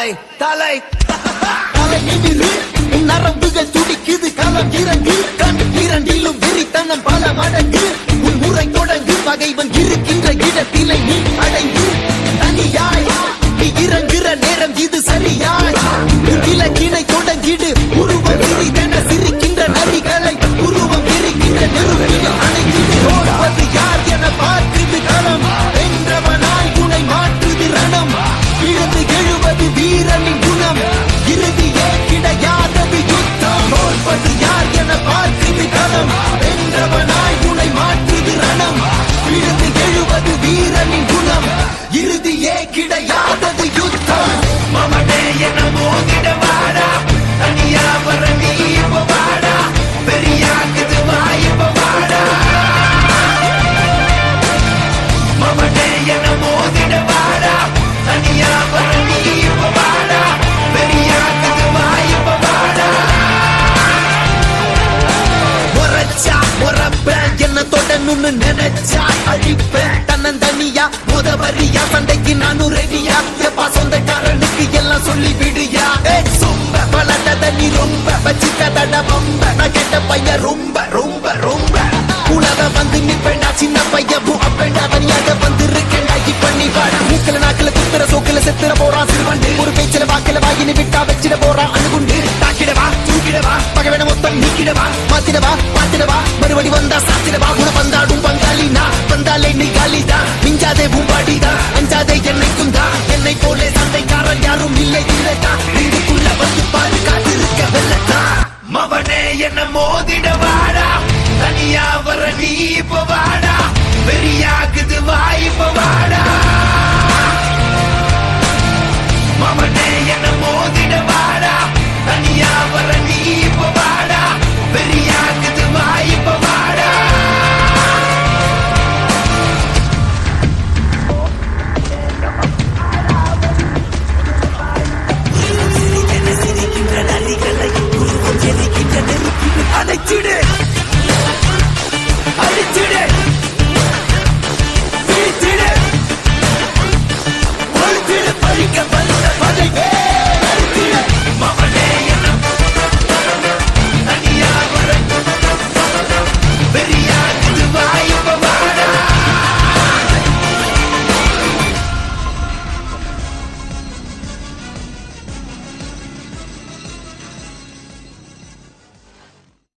தலை தலை தலை நிமிரு உன் நரம்புகள் துடிக்குது களம் இறங்கு கண் இரண்டிலும் வெறித்தனம் பல மடங்கு உன் முறை தொடங்கு பகைவன் இருக்கின்ற இடத்திலே நீ அடைந்து தனியாய் நீ இறங்குற நேரம் இது சரியாய் உன் இலக்கினை தொடங்கிடு உருவம் விரிதென சிரிக்கின்ற நரிகளை உருவம் விரிக்கின்ற நெருப்பில் அணைக்கிது ஓடுவது யார் என பார்க்குது களம் வென்றவனாய் உனை மாற்றுது ரணம் விழுந்து எழுவது வீரனின் குணம் இறுதியே கிடையாதது யுத்தம் தோற்பது யார் என பார்க்குது களம் வென்றவனாய் உனை மாற்றுது ரணம் விழுந்து எழுவது வீரனின் குணம் இறுதியே கிடையாதது யுத்தம் மமனே என மோதிட வாடா தனியா வர நீ இப்ப வாடா பெரியாக்குது வாய்ப்ப வாடா மமனே என மோதிட வாடா தனியா வர நீ இப்ப வாடா பெரியாக்குது வாய்ப்ப வாடா உரைச்சா உறப்பேன் என்ன தொடணும்னு நினைச்சா அழிப்பேன் தன்னந்தனியா உதவறியா சண்டைக்கு நானும் ரெடியா எப்பா சொந்தக்காரனுக்கு எல்லாம் சொல்லி விடுயா ஏய், சொம்ப பலட்டத நீ ரொம்ப வச்சுக்கதட பம்ப நான் கேட்ட பையன் ரொம்ப ரொம்ப ரொம்ப உலக வந்து நிப்பேண்டா சின்ன பையன் பூ அப்பேண்டா தனியாக வந்து இருக்கேண்டா இப்ப நீ வாடா மூக்கல நாக்கல குத்துற சோக்கல செத்துற போறான் சிறுவண்டு ஒரு பேச்சில வாக்கில வாயினு விட்டா வச்சிட போறான் அணுகுண்டு தாக்கிடவா தூக்கிடவா பகவன மொத்தம் நீக்கிடவா மாத்திடவா பாத்திடவா மறுபடி வந்தா சாத்திடவா உன வந்தாடும் பங்காளி நான் வந்தாலே நீ காலிதா மிஞ்சாதே பூம்பாடிதா அஞ்சாதே என்னைக்கும் தான் என்னை போலே சண்டைக்காரன் யாரும் இல்லை இல்லைதான் இதுக்குள்ள வந்து பாரு காத்திருக்க வெள்ளத்தா மவனே என்ன மோதிட வாடா தனியா வர நீ இப்ப வாடா பெரியாக்குது வாய்ப்ப வாடா மவனே என்ன மோதிட வாடா தனியா வர நீ இப்ப வாடா பெரியாக்குது வாய்ப்ப வாடா அணைச்சிடு அழிச்சிடு வீழ்த்திடு ஒழிச்சிடு பழிக்க பல